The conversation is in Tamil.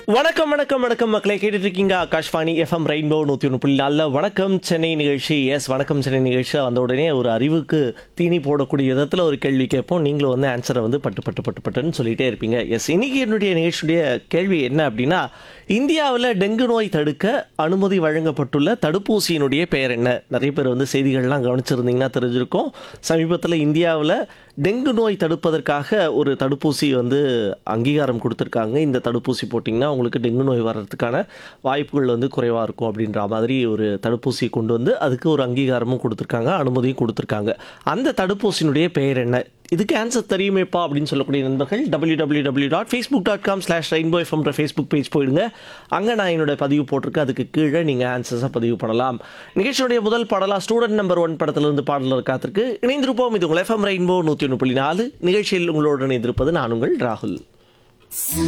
வணக்கம் வணக்கம் வணக்கம் மக்களை கேட்டுட்டு இருக்கீங்க ஆகாஷ்வாணி எஃப்எம் ரெயின்போ நூற்றி ஒன்று புள்ளி நாலில் வணக்கம் சென்னை நிகழ்ச்சி எஸ் வணக்கம் சென்னை நிகழ்ச்சி வந்த உடனே ஒரு அறிவுக்கு தீனி போடக்கூடிய விதத்தில் ஒரு கேள்வி கேட்போம் நீங்களும் வந்து ஆன்சரை வந்து பட்டு பட்டு பட்டு பட்டுன்னு சொல்லிட்டே இருப்பீங்க எஸ் இன்னைக்கு என்னுடைய நிகழ்ச்சியுடைய கேள்வி என்ன அப்படின்னா இந்தியாவில் டெங்கு நோய் தடுக்க அனுமதி வழங்கப்பட்டுள்ள தடுப்பூசியினுடைய பெயர் என்ன நிறைய பேர் வந்து செய்திகள்லாம் கவனிச்சிருந்தீங்கன்னா தெரிஞ்சிருக்கும் சமீபத்தில் இந்தியாவில் டெங்கு நோய் தடுப்பதற்காக ஒரு தடுப்பூசி வந்து அங்கீகாரம் கொடுத்துருக்காங்க இந்த தடுப்பூசி போட்டிங்கன்னா உங்களுக்கு டெங்கு நோய் வர்றதுக்கான வாய்ப்புகள் வந்து குறைவாக இருக்கும் அப்படின்ற மாதிரி ஒரு தடுப்பூசி கொண்டு வந்து அதுக்கு ஒரு அங்கீகாரமும் கொடுத்துருக்காங்க அனுமதியும் கொடுத்துருக்காங்க அந்த தடுப்பூசியினுடைய பெயர் என்ன இதுக்கு ஆன்சர் தெரியுமேப்பா அப்படின்னு சொல்லக்கூடிய நண்பர்கள் W W W dot Facebook dot com slash rainbow எஃப்எம்ன்ற ஃபேஸ்புக் பேஜ் போயிடுங்க அங்கே நான் என்னோட பதிவு போட்டிருக்கேன் அதுக்கு கீழே நீங்கள் ஆன்சர்ஸை பதிவு பண்ணலாம் நிகழ்ச்சியுடைய முதல் பாடலாக ஸ்டூடெண்ட் நம்பர் ஒன் படத்திலிருந்து பாடலர் காத்திருக்கு இணைந்திருப்போம் இது உங்கள் எஃப்எம் ரெயின்போ நூற்றி ஒன்று புள்ளி நாலு நிகழ்ச்சியில் உங்களோடு இணைந்திருப்பது நான் உங்கள் ராகுல்